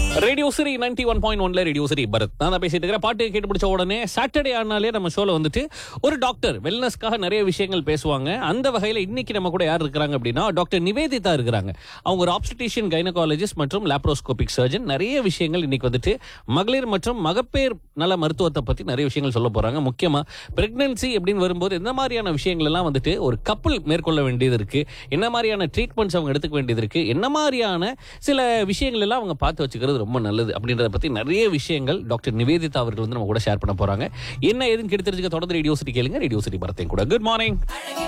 radio city ninety one point ஒன்ல radio city Bharath நான் தான் பேசிட்டு இருக்கிறேன் பாட்டு கேட்டு பிடிச்ச உடனே சாட்டர்டே ஆனாலே நம்ம ஷோல வந்துட்டு ஒரு டாக்டர் வெல்னஸ்க்காக நிறைய விஷயங்கள் பேசுவாங்க அந்த வகையில இன்னைக்கு நம்ம கூட யார் இருக்கிறாங்க அப்படின்னா டாக்டர் நிவேதிதா இருக்கிறாங்க அவங்க ஒரு ஆப்ஸ்டிஷியன் கைனகாலஜிஸ்ட் மற்றும் லாப்ரோஸ்கோபிக் சர்ஜன் நிறைய விஷயங்கள் இன்னைக்கு வந்துட்டு மகளிர் மற்றும் மகப்பேர் நல மருத்துவத்தை பத்தி நிறைய விஷயங்கள் சொல்ல போறாங்க முக்கியமா பிரெக்னன்சி அப்படின்னு வரும்போது எந்த மாதிரியான விஷயங்கள் எல்லாம் வந்துட்டு ஒரு கப்பல் மேற்கொள்ள வேண்டியது இருக்கு என்ன மாதிரியான ட்ரீட்மெண்ட்ஸ் அவங்க எடுத்துக்க வேண்டியது இருக்கு என்ன மாதிரியான சில விஷயங்கள் எல்லாம் அவங்க பார்த்து வச்சுக்கிறது ரொம்ப நல்லது அப்படின்றத பத்தி நிறைய விஷயங்கள் டாக்டர் நிவேதிதா அவர்கள் வந்து நம்ம கூட ஷேர் பண்ண போறாங்க என்ன ஏதுன்னு கெடுத்துருக்க தொடர்ந்து ரேடியோ சிட்டி கேளுங்க ரேடியோ சிட்டி பரத்தையும் கூட குட் மார்னிங்